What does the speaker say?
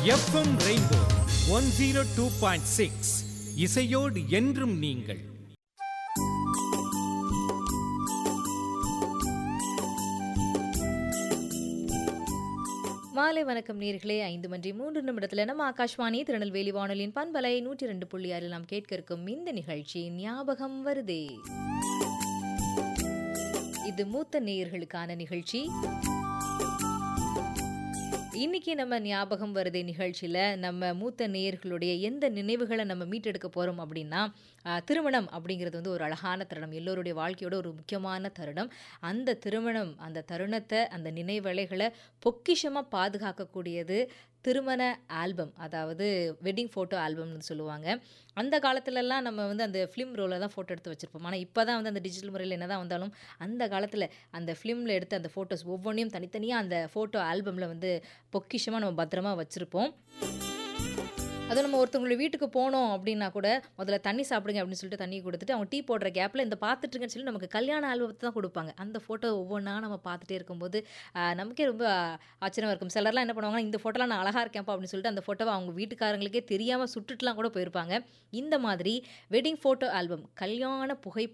FM rainbow one zero two point six இசையோடு என்றும் நீங்கள் மாலை வணக்கம் நேர்களே ஐந்து மணி மூன்று நிமிடத்தில் நம்ம ஆகாஷ்வாணி திருநெல்வேலி வானொலியின் பண்பலை நூற்றி ரெண்டு புள்ளி ஆறில் நாம் கேட்க இருக்கும் இந்த நிகழ்ச்சி ஞாபகம் வருதே இது மூத்த நேயர்களுக்கான நிகழ்ச்சி இன்னைக்கு நம்ம ஞாபகம் வருதே நிகழ்ச்சியில் நம்ம மூத்த நேயர்களுடைய எந்த நினைவுகளை நம்ம மீட்டெடுக்க போகிறோம் அப்படின்னா ஆஹ், திருமணம் அப்படிங்கிறது வந்து ஒரு அழகான தருணம் எல்லோருடைய வாழ்க்கையோட ஒரு முக்கியமான தருணம் அந்த திருமணம் அந்த தருணத்தை அந்த நினைவலைகளை பொக்கிஷமாக பாதுகாக்கக்கூடியது திருமண ஆல்பம் அதாவது வெட்டிங் ஃபோட்டோ ஆல்பம்னு சொல்லுவாங்க அந்த காலத்துலலாம் நம்ம வந்து அந்த ஃபிலிம் ரோலில் தான் ஃபோட்டோ எடுத்து வச்சுருப்போம் ஆனால் இப்போ தான் வந்து அந்த டிஜிட்டல் முறையில் என்ன தான் வந்தாலும் அந்த காலத்தில் அந்த ஃபிலிமில் எடுத்த அந்த ஃபோட்டோஸ் ஒவ்வொன்றையும் தனித்தனியாக அந்த ஃபோட்டோ ஆல்பமில் வந்து பொக்கிஷமாக நம்ம பத்திரமா வச்சுருப்போம் அதுவும் நம்ம ஒருத்தவங்களுடைய வீட்டுக்கு போனோம் அப்படின்னா கூட முதல்ல தண்ணி சாப்பிடுங்க அப்படின்னு சொல்லிட்டு தண்ணி கொடுத்துட்டு அவங்க டீ போடுற கேப்பில் இந்த பார்த்துட்டுருங்கன்னு சொல்லி நமக்கு கல்யாண ஆல்பத்தை தான் கொடுப்பாங்க அந்த ஃபோட்டோ ஒவ்வொன்றா நம்ம பார்த்துட்டே இருக்கும்போது ஆஹ், நமக்கே ரொம்ப ஆச்சரியமாக இருக்கும் சிலர்லாம் என்ன பண்ணுவாங்கன்னா இந்த ஃபோட்டோலாம் நான் அழகாக இருக்கேன்ப்பா அப்படின்னு சொல்லிட்டு அந்த ஃபோட்டோவை அவங்க வீட்டுக்காரங்களுக்கே தெரியாமல் சுட்டுட்டுலாம் கூட போயிருப்பாங்க இந்த மாதிரி வெட்டிங் ஃபோட்டோ ஆல்பம் கல்யாண புகைப்படம்